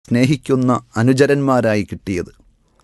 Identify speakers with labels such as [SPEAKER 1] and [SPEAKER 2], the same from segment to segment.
[SPEAKER 1] സ്നേഹിക്കുന്ന അനുചരന്മാരായി കിട്ടിയത്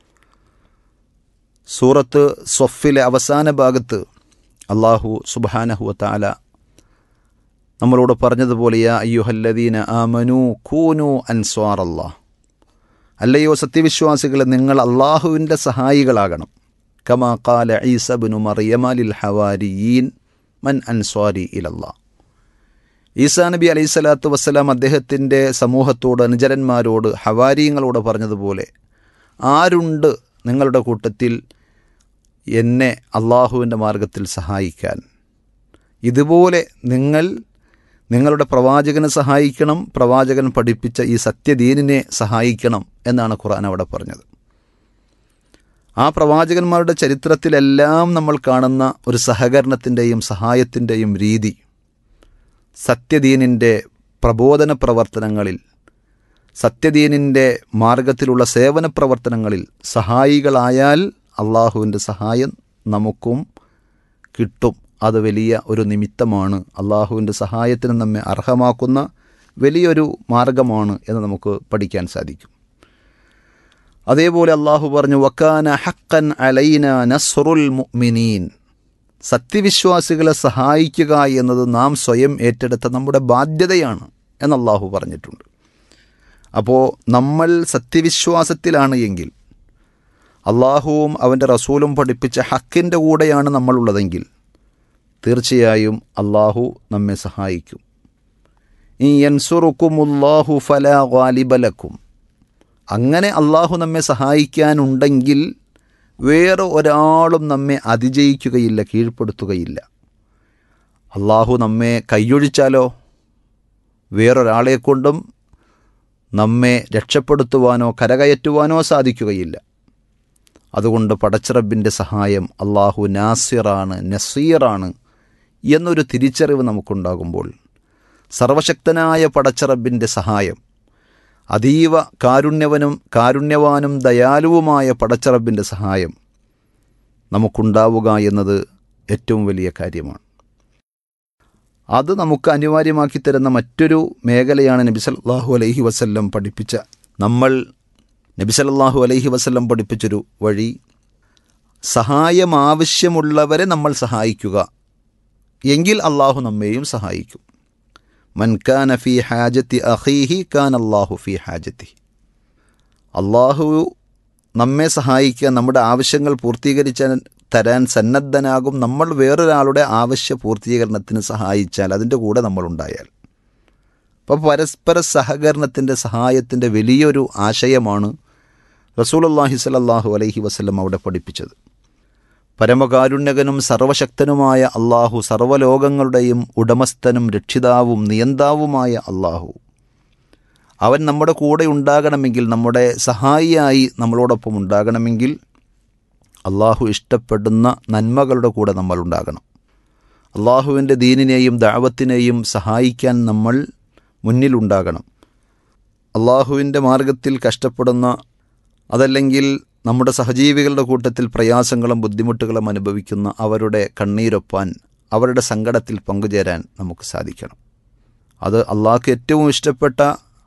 [SPEAKER 1] സൂറത്ത് സൊഫിലെ അവസാന ഭാഗത്ത് അള്ളാഹു സുബാനഹുവ താല നമ്മളോട് പറഞ്ഞതുപോലെ യാ അയ്യുഹല്ലദീന ആമനു കൂനു അൻസ്വാർ അല്ലാഹ് അല്ലയോ സത്യവിശ്വാസികളെ നിങ്ങൾ അള്ളാഹുവിൻ്റെ സഹായികളാകണം കമാ കാല ഈസബിനു മറിയമാലിൽ ഹവാരിയീൻ മൻ അൻസ്വാരി ഇലല്ലാ ഈസാ നബി അലൈഹി സ്വലാത്തു വസ്സലാം അദ്ദേഹത്തിൻ്റെ സമൂഹത്തോട് അനുചരന്മാരോട് ഹവാരിയങ്ങളോട് പറഞ്ഞതുപോലെ ആരുണ്ട് നിങ്ങളുടെ കൂട്ടത്തിൽ എന്നെ അള്ളാഹുവിൻ്റെ മാർഗത്തിൽ സഹായിക്കാൻ ഇതുപോലെ നിങ്ങൾ നിങ്ങളുടെ പ്രവാചകനെ സഹായിക്കണം പ്രവാചകൻ പഠിപ്പിച്ച ഈ സത്യദീനിനെ സഹായിക്കണം എന്നാണ് ഖുർആൻ അവിടെ പറഞ്ഞത് ആ പ്രവാചകന്മാരുടെ ചരിത്രത്തിലെല്ലാം നമ്മൾ കാണുന്ന ഒരു സഹകരണത്തിൻ്റെയും സഹായത്തിൻ്റെയും രീതി സത്യദീനിൻ്റെ പ്രബോധന പ്രവർത്തനങ്ങളിൽ സത്യദീനിൻ്റെ മാർഗത്തിലുള്ള സേവന പ്രവർത്തനങ്ങളിൽ സഹായികളായാൽ അള്ളാഹുവിൻ്റെ സഹായം നമുക്കും കിട്ടും അത് വലിയ ഒരു നിമിത്തമാണ് അള്ളാഹുവിൻ്റെ സഹായത്തിന് നമ്മെ അർഹമാക്കുന്ന വലിയൊരു മാർഗമാണ് എന്ന് നമുക്ക് പഠിക്കാൻ സാധിക്കും അതേപോലെ അള്ളാഹു പറഞ്ഞു വക്കാന ഹക്കൻ അലൈന നസ്റുൽ മുഅ്മിനീൻ സത്യവിശ്വാസികളെ സഹായിക്കുക എന്നത് നാം സ്വയം ഏറ്റെടുത്ത നമ്മുടെ ബാധ്യതയാണ് എന്ന് അള്ളാഹു പറഞ്ഞിട്ടുണ്ട് അപ്പോൾ നമ്മൾ സത്യവിശ്വാസത്തിലാണ് എങ്കിൽ അള്ളാഹുവും അവൻ്റെ റസൂലും പഠിപ്പിച്ച ഹക്കിൻ്റെ കൂടെയാണ് നമ്മളുള്ളതെങ്കിൽ തീർച്ചയായും അള്ളാഹു നമ്മെ സഹായിക്കും ഈ യൻസുറുക്കുമുല്ലാഹു ഫല ഗാലിബലക്കും അങ്ങനെ അള്ളാഹു നമ്മെ സഹായിക്കാനുണ്ടെങ്കിൽ വേറെ ഒരാളും നമ്മെ അതിജയിക്കുകയില്ല കീഴ്പ്പെടുത്തുകയില്ല അള്ളാഹു നമ്മെ കൈയൊഴിച്ചാലോ വേറൊരാളെ കൊണ്ടും നമ്മെ രക്ഷപ്പെടുത്തുവാനോ കരകയറ്റുവാനോ സാധിക്കുകയില്ല അതുകൊണ്ട് പടച്ചിറബിൻ്റെ സഹായം അള്ളാഹു നാസിറാണ് നസീറാണ് എന്നൊരു തിരിച്ചറിവ് നമുക്കുണ്ടാകുമ്പോൾ സർവശക്തനായ പടച്ചിറബിൻ്റെ സഹായം അതീവ കാരുണ്യവനും കാരുണ്യവാനും ദയാലുവുമായ പടച്ചിറബിൻ്റെ സഹായം നമുക്കുണ്ടാവുക എന്നത് ഏറ്റവും വലിയ കാര്യമാണ് അത് നമുക്ക് അനിവാര്യമാക്കി തരുന്ന മറ്റൊരു മേഖലയാണ് നബി സല്ലല്ലാഹു അലൈഹി വസല്ലം പഠിപ്പിച്ച നമ്മൾ നബി സല്ലല്ലാഹു അലൈഹി വസല്ലം പഠിപ്പിച്ചൊരു വഴി സഹായം ആവശ്യമുള്ളവരെ നമ്മൾ സഹായിക്കുക എങ്കിൽ അള്ളാഹു നമ്മെയും സഹായിക്കും മൻ കാന ഫി ഹാജത്തി അഖീഹി കാൻ അള്ളാഹു ഫി ഹാജത്തി അള്ളാഹു നമ്മെ സഹായിക്കാൻ നമ്മുടെ ആവശ്യങ്ങൾ പൂർത്തീകരിച്ച തരാൻ സന്നദ്ധനാകും നമ്മൾ വേറൊരാളുടെ ആവശ്യ പൂർത്തീകരണത്തിന് സഹായിച്ചാൽ അതിൻ്റെ കൂടെ നമ്മളുണ്ടായാൽ അപ്പോൾ പരസ്പര സഹകരണത്തിൻ്റെ സഹായത്തിൻ്റെ വലിയൊരു ആശയമാണ് റസൂലുള്ളാഹി സ്വല്ലല്ലാഹു അലൈഹി വസല്ലം അവിടെ പഠിപ്പിച്ചത് പരമകാരുണ്യകനും സർവശക്തനുമായ അള്ളാഹു സർവ്വലോകങ്ങളുടെയും ഉടമസ്ഥനും രക്ഷിതാവും നിയന്താവുമായ അള്ളാഹു അവൻ നമ്മുടെ കൂടെ ഉണ്ടാകണമെങ്കിൽ നമ്മുടെ സഹായിയായി നമ്മളോടൊപ്പം ഉണ്ടാകണമെങ്കിൽ അള്ളാഹു ഇഷ്ടപ്പെടുന്ന നന്മകളുടെ കൂടെ നമ്മൾ ഉണ്ടാകണം അള്ളാഹുവിൻ്റെ ദീനിനെയും ദാവത്തിനെയും സഹായിക്കാൻ നമ്മൾ മുന്നിലുണ്ടാകണം അള്ളാഹുവിൻ്റെ മാർഗത്തിൽ കഷ്ടപ്പെടുന്ന അതല്ലെങ്കിൽ നമ്മുടെ സഹജീവികളുടെ കൂട്ടത്തിൽ പ്രയാസങ്ങളും ബുദ്ധിമുട്ടുകളും അനുഭവിക്കുന്ന അവരുടെ കണ്ണീരൊപ്പാൻ അവരുടെ സങ്കടത്തിൽ പങ്കുചേരാൻ നമുക്ക് സാധിക്കണം അത് അള്ളാഹ്ക്ക് ഏറ്റവും ഇഷ്ടപ്പെട്ട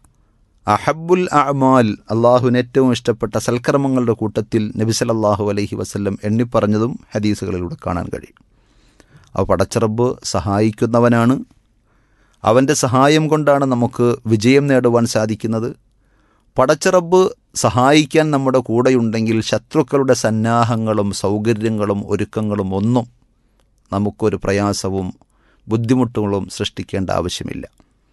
[SPEAKER 1] അഹബുൽ അമാൽ അള്ളാഹുവിന് ഏറ്റവും ഇഷ്ടപ്പെട്ട സൽക്കർമ്മങ്ങളുടെ കൂട്ടത്തിൽ നബി സല്ലല്ലാഹു അലൈഹി വസല്ലം എണ്ണിപ്പറഞ്ഞതും ഹദീസുകളിലൂടെ കാണാൻ കഴിയും അവ പടച്ചറബ് സഹായിക്കുന്നവനാണ് അവൻ്റെ സഹായം കൊണ്ടാണ് നമുക്ക് വിജയം നേടുവാൻ സാധിക്കുന്നത് പടച്ചിറബ് സഹായിക്കാൻ നമ്മുടെ കൂടെയുണ്ടെങ്കിൽ ശത്രുക്കളുടെ സന്നാഹങ്ങളും സൗകര്യങ്ങളും ഒരുക്കങ്ങളും ഒന്നും നമുക്കൊരു പ്രയാസവും ബുദ്ധിമുട്ടുകളും സൃഷ്ടിക്കേണ്ട ആവശ്യമില്ല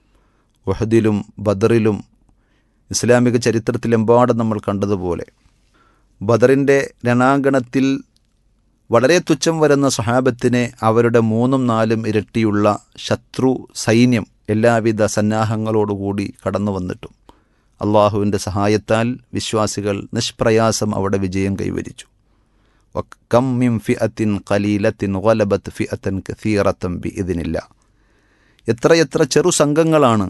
[SPEAKER 1] വഹദിലും ബദറിലും ഇസ്ലാമിക ചരിത്രത്തിലെമ്പാടും നമ്മൾ കണ്ടതുപോലെ ബദറിൻ്റെ രണാങ്കണത്തിൽ വളരെ തുച്ഛം വരുന്ന സഹാബത്തിനെ അവരുടെ മൂന്നും നാലും ഇരട്ടിയുള്ള ശത്രു സൈന്യം എല്ലാവിധ സന്നാഹങ്ങളോടുകൂടി കടന്നു വന്നിട്ടും അള്ളാഹുവിൻ്റെ സഹായത്താൽ വിശ്വാസികൾ നിഷ്പ്രയാസം അവിടെ വിജയം കൈവരിച്ചു കം മിം ഫി അത്തിൻ കലീലത്തിൻ വലബത്ത് ഫി അത്തൻ കസീറത്തം ബി ഇതിനില്ല എത്രയെത്ര ചെറു സംഘങ്ങളാണ്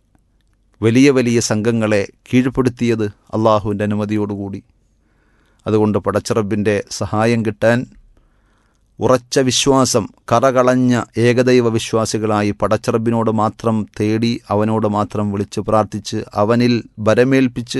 [SPEAKER 1] വലിയ വലിയ സംഘങ്ങളെ കീഴ്പ്പെടുത്തിയത് അള്ളാഹുവിൻ്റെ അനുമതിയോടുകൂടി അതുകൊണ്ട് പടച്ചിറബിൻ്റെ സഹായം കിട്ടാൻ ഉറച്ച വിശ്വാസം കറകളഞ്ഞ ഏകദൈവ വിശ്വാസികളായി പടച്ചറബിനോട് മാത്രം തേടി അവനോട് മാത്രം വിളിച്ചു പ്രാർത്ഥിച്ച് അവനിൽ ബരമേൽപ്പിച്ച്